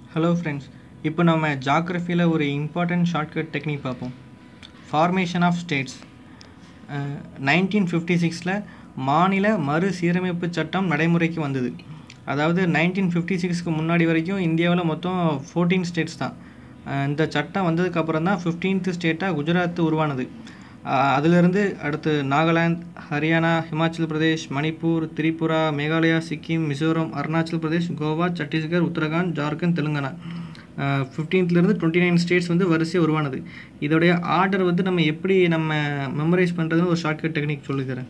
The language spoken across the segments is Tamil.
ஹலோ ஃப்ரெண்ட்ஸ் இப்போ நம்ம ஜாகிரஃபியில் ஒரு இம்பார்ட்டன்ட் ஷார்ட்கட் டெக்னிக் பார்ப்போம் formation of states nineteen fifty சிக்ஸில் மாநில மறுசீரமைப்பு சட்டம் நடைமுறைக்கு வந்தது அதாவது நைன்டீன் ஃபிஃப்டி சிக்ஸ்க்கு முன்னாடி வரைக்கும் இந்தியாவில் மொத்தம் ஃபோர்டீன் ஸ்டேட்ஸ் தான் அஹ் இந்த சட்டம் வந்ததுக்கப்புறம் தான் ஃபிஃப்டீன்த் ஸ்டேட்டாக குஜராத் உருவானது அஹ் அதிலிருந்து அடுத்து நாகாலாந்து ஹரியானா ஹிமாச்சல் பிரதேஷ் மணிப்பூர் திரிபுரா மேகாலயா சிக்கிம் மிசோரம் அருணாச்சல் பிரதேஷ் கோவா சத்தீஸ்கர் உத்தரகாண்ட் ஜார்க்கண்ட் தெலுங்கானா ஃபிஃப்டீன்த்லேருந்து டுவெண்ட்டி நைன் ஸ்டேட்ஸ் வந்து வரிசையாக உருவானது இதோடைய ஆர்டர் வந்து நம்ம எப்படி நம்ம மெமரைஸ் பண்ணுறதுன்னு ஒரு ஷார்ட்கட் டெக்னிக் சொல்லித்தரேன்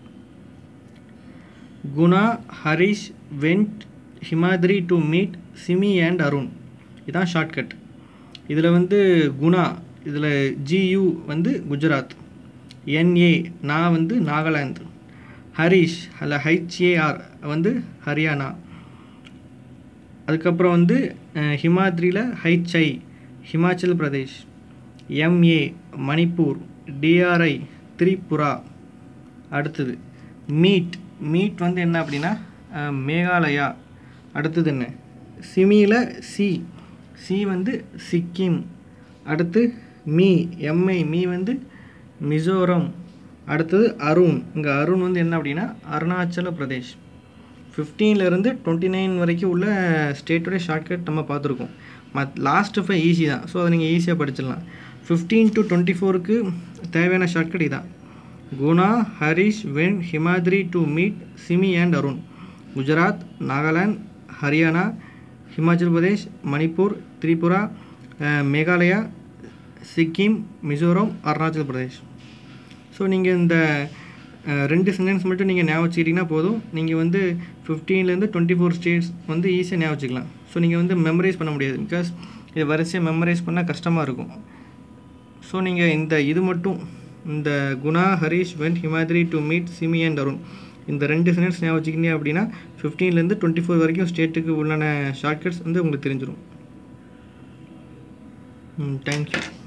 Guna Harish went Himadri to meet Simi and Arun இதான் ஷார்ட்கட் இதில் வந்து குணா இதில் ஜியு வந்து குஜராத் என்ஏ நான் வந்து நாகாலாந்து ஹரிஷ் அல்ல ஹெச்ஏஆர் வந்து ஹரியானா அதுக்கப்புறம் வந்து அஹ், ஹிமாத்ரியில் H I Himachal Pradesh M A Manipur T R I Tripura அடுத்தது மீட் மீட் வந்து என்ன அப்படின்னா அஹ், மேகாலயா அடுத்தது என்ன சிமியில் சி சி வந்து சிக்கிம் அடுத்து மீ எம்ஐ மீ வந்து மிசோரம் அடுத்தது அருண் இங்கே அருண் வந்து என்ன அப்படின்னா அருணாச்சல பிரதேஷ் 15 இருந்து டுவெண்ட்டி நைன் வரைக்கும் உள்ள ஸ்டேட்டோடைய ஷார்ட்கட் நம்ம பார்த்துருக்கோம் மத் லாஸ்ட்டு ஃபைவ் ஈஸி தான் ஸோ அதை நீங்கள் ஈஸியாக படிச்சிடலாம் ஃபிஃப்டீன் டு டுவெண்ட்டி ஃபோருக்கு தேவையான ஷார்ட்கட் இதான் Guna Harish when Himadri to meet Simi and Arun Gujarat Nagaland Haryana Himachal Pradesh Manipur Tripura அஹ், மேகாலயா சிக்கிம் மிசோரம் அருணாச்சல் பிரதேஷ் ஸோ நீங்கள் இந்த அஹ், ரெண்டு சென்டென்ஸ் மட்டும் நீங்கள் ஞாபகம் வச்சுக்கிட்டிங்கன்னா போதும் நீங்கள் வந்து ஃபிஃப்டீன்லேருந்து டுவெண்ட்டி ஃபோர் ஸ்டேட்ஸ் வந்து ஈஸியாக ஞாபகம் வச்சுக்கலாம் ஸோ நீங்கள் வந்து மெமரைஸ் பண்ண முடியாது பிகாஸ் இது வரிசையாக மெமரைஸ் பண்ணால் கஷ்டமாக இருக்கும் ஸோ நீங்கள் இந்த இது மட்டும் இந்த Guna Harish when Himadri to meet Simi and Arun இந்த ரெண்டு சென்டென்ஸ் ஞாபகம் வச்சுக்கிங்க அப்படின்னா ஃபிஃப்டீன்லேருந்து டுவெண்ட்டி ஃபோர் வரைக்கும் ஸ்டேட்டுக்கு உள்ளான ஷார்ட்கட்ஸ் வந்து உங்களுக்கு தெரிஞ்சிடும் ம் தேங்க்யூ